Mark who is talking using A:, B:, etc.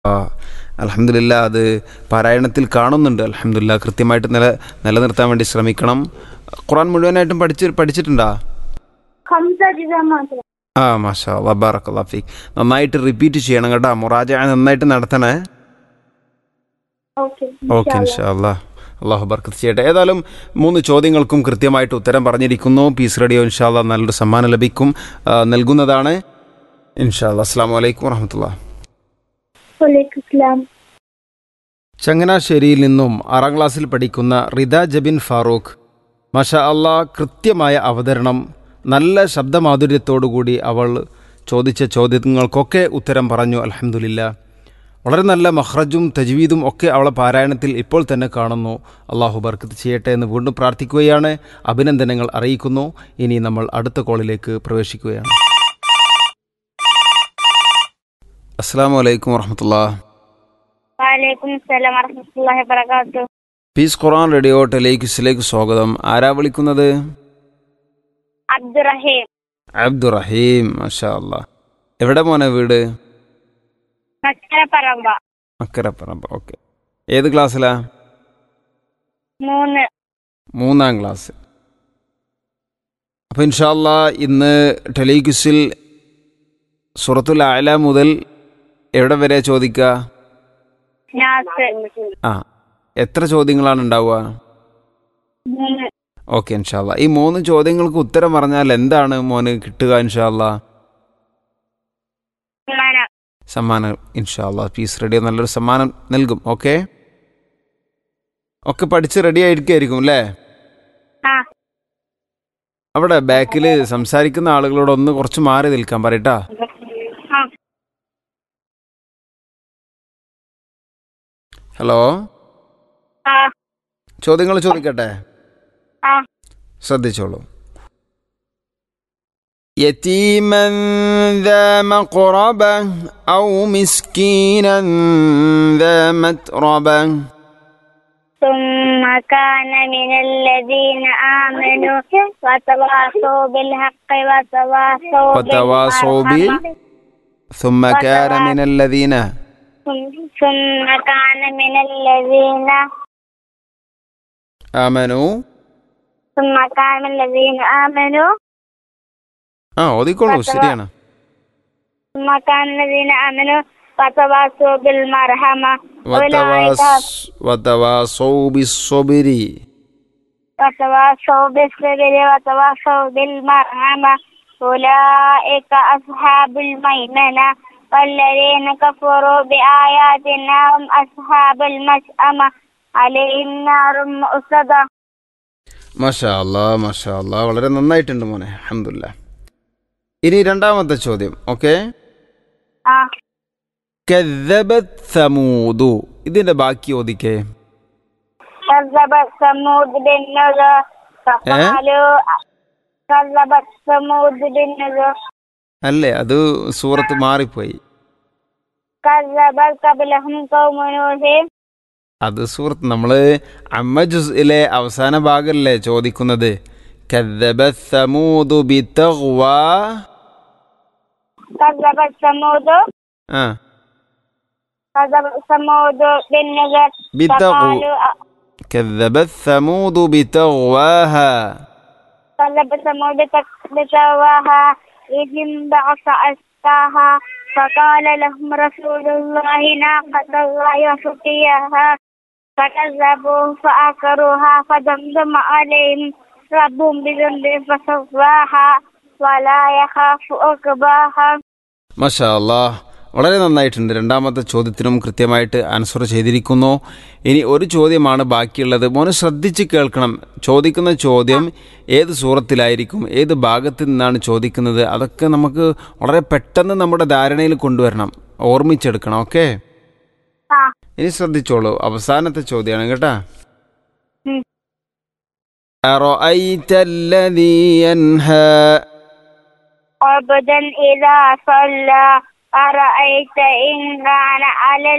A: അലഹമില്ല അത് പാരായണത്തിൽ കാണുന്നുണ്ട് അലഹമില്ല കൃത്യമായിട്ട് നില നിലനിർത്താൻ വേണ്ടി ശ്രമിക്കണം ഖുറാൻ മുഴുവനായിട്ടും പഠിച്ച് പഠിച്ചിട്ടുണ്ടോ
B: خمسة أجزاء മാത്രം
A: ആ മാഷാ വബാറക്കല്ലാ ഫീക്ക് നന്നായിട്ട് റിപ്പീറ്റ് ചെയ്യണം കേട്ടോ മുറാജ നന്നായിട്ട് നടത്തണേ
B: ഓക്കെ
A: ഓക്കെ ഇൻഷാ അല്ലാ അള്ളാഹു ബർക്കത്ത് ചെയ്യട്ടെ ഏതായാലും മൂന്ന് ചോദ്യങ്ങൾക്കും കൃത്യമായിട്ട് ഉത്തരം പറഞ്ഞിരിക്കുന്നു പീസ് റേഡിയോ ഇൻഷാ അല്ലാ നല്ലൊരു സമ്മാനം ലഭിക്കും ആ, നൽകുന്നതാണ് ഇൻഷാ അല്ലാ അസ്സാം വലൈക്കും വറഹമത്തുള്ള
B: വലൈക്കും സ്ലാം
A: ചങ്ങനാശ്ശേരിയിൽ നിന്നും ആറാം ക്ലാസ്സിൽ പഠിക്കുന്ന റിദ ജബിൻ ഫാറൂഖ് മഷ അള്ളാ കൃത്യമായ അവതരണം നല്ല ശബ്ദമാധുര്യത്തോടുകൂടി അവൾ ചോദിച്ച ചോദ്യങ്ങൾക്കൊക്കെ ഉത്തരം പറഞ്ഞു അലഹമുല്ല വളരെ നല്ല മഹ്റജും തജ്വീദും ഒക്കെ അവളെ പാരായണത്തിൽ ഇപ്പോൾ തന്നെ കാണുന്നു അള്ളാഹു ബർക്കത്ത് ചെയ്യട്ടെ എന്ന് വീണ്ടും പ്രാർത്ഥിക്കുകയാണ് അഭിനന്ദനങ്ങൾ അറിയിക്കുന്നു ഇനി നമ്മൾ അടുത്ത കോളിലേക്ക് പ്രവേശിക്കുകയാണ് അസ്സാം വലൈക്കും വറഹമത്തുള്ള
B: വലൈക്കും സ്ലാം വറഹമത്തുള്ളാഹി വബറകാതുഹു
A: പീസ് ഖുറാൻ റേഡിയോ ടെലിക്സിലേക്ക് സ്വാഗതം ആരാ വിളിക്കുന്നത്
B: അബ്ദുറഹീം
A: അബ്ദുറഹീം മാഷാ അല്ലാ എവിടെ മോനെ വീട്
B: മക്കരപ്പറമ്പ
A: അക്കരപ്പറമ്പ് ഓക്കെ ഏത് ക്ലാസ്സിലാ
B: മൂന്ന്
A: മൂന്നാം ക്ലാസ് അപ്പോൾ ഇൻഷാല്ല ഇന്ന് ടെലിക്സിൽ സുറത്തുൽ ആല മുതൽ എവിടെ വരെ ചോദിക്കുക
B: നാസ്
A: ആ എത്ര ചോദ്യങ്ങളാണ് ഉണ്ടാവുക
B: മൂന്ന്
A: ഓക്കെ ഇൻഷാല്ല ഈ മൂന്ന് ചോദ്യങ്ങൾക്ക് ഉത്തരം പറഞ്ഞാൽ എന്താണ് മോന് കിട്ടുക ഇൻഷാല്ല
B: സമ്മാനം
A: സമ്മാനം ഇൻഷാല്ല പീസ് റേഡിയോ നല്ലൊരു സമ്മാനം നൽകും ഓക്കെ ഒക്കെ പഠിച്ച് റെഡി ആയിരിക്കും അല്ലേ
B: ആ
A: അവിടെ ബാക്കിൽ സംസാരിക്കുന്ന ആളുകളോട് ഒന്ന് കുറച്ച് മാറി നിൽക്കാൻ പറയട്ടാ
B: ആ
A: ഹലോ
B: ആ
A: ചോദ്യങ്ങൾ ചോദിക്കട്ടെ
B: ആ
A: ശ്രദ്ധിച്ചോളൂ يتيما ذا مقربة أو مسكينا ذا متربة
B: ثم كان من الذين آمنوا وتواصوا بالحق وتواصوا
A: وتواصوا بال-
B: بالمرحمة.
A: ثم كان من الذين
B: ثم كان من الذين
A: آمنوا
B: ثم كان من الذين آمنوا
A: ആ ഓതിക്കോളൂ ശരിയാണ്
B: ثم كان الذين آمنوا وتواصوا بالمرحمة أولئك
A: وتواص- وتواصوا بالصبر
B: وتواصوا بالصبر وتواصوا بالمرحمة أولئك أصحاب الميمنة والذين كفروا بآياتنا هم أصحاب المشأمة عليهم نار مؤصدة
A: മഷാ അല്ലാ മഷാ അല്ലാ വളരെ നന്നായിട്ടുണ്ട് മോനെ അഹമ്മദില്ല ഇനി രണ്ടാമത്തെ ചോദ്യം ഓക്കെ
B: آه.
A: കذبت ثمود ഇതിന്റെ ബാക്കി ഓദിക്കേ
B: كذبت ثمود بالنذر فقالوا كذبت ثمود بالنذر
A: അല്ലേ അത് സൂറത്ത് മാറിപ്പോയി
B: كذبت قبلهم قوم نوح
A: അത് സൂറത്ത് നമ്മള് അമ്മ ജുസിലെ അവസാന ഭാഗമല്ലേ ചോദിക്കുന്നത് كذبت ثمود بتغوى
B: كذبت ثمود
A: ആ
B: كذبت ثمود بالنذر
A: بتغو
B: فقالوا
A: كذبت ثمود بتغواها
B: كذبت ثمود بتغواها إذ انبعث أشقاها فقال لهم رسول الله ناقة الله وسقياها فكذبوا فأكروها فدمدم عليهم ربهم بذنبهم فسواها ولا يخاف عقباها
A: മഷാ അല്ലാ വളരെ നന്നായിട്ടുണ്ട് രണ്ടാമത്തെ ചോദ്യത്തിനും കൃത്യമായിട്ട് ആൻസർ ചെയ്തിരിക്കുന്നു ഇനി ഒരു ചോദ്യമാണ് ബാക്കിയുള്ളത് മോന് ശ്രദ്ധിച്ച് കേൾക്കണം ചോദിക്കുന്ന ചോദ്യം ഏത് സൂറത്തിലായിരിക്കും ഏത് ഭാഗത്ത് നിന്നാണ് ചോദിക്കുന്നത് അതൊക്കെ നമുക്ക് വളരെ പെട്ടെന്ന് നമ്മുടെ ധാരണയിൽ കൊണ്ടുവരണം ഓർമ്മിച്ചെടുക്കണം ഓക്കെ
B: آه.
A: ഇനി ശ്രദ്ധിച്ചോളൂ അവസാനത്തെ ചോദ്യമാണ് കേട്ടാ
B: ഉം.
A: أرأيت الذي ينهى
B: عبدا إذا صلى أرأيت إن كان على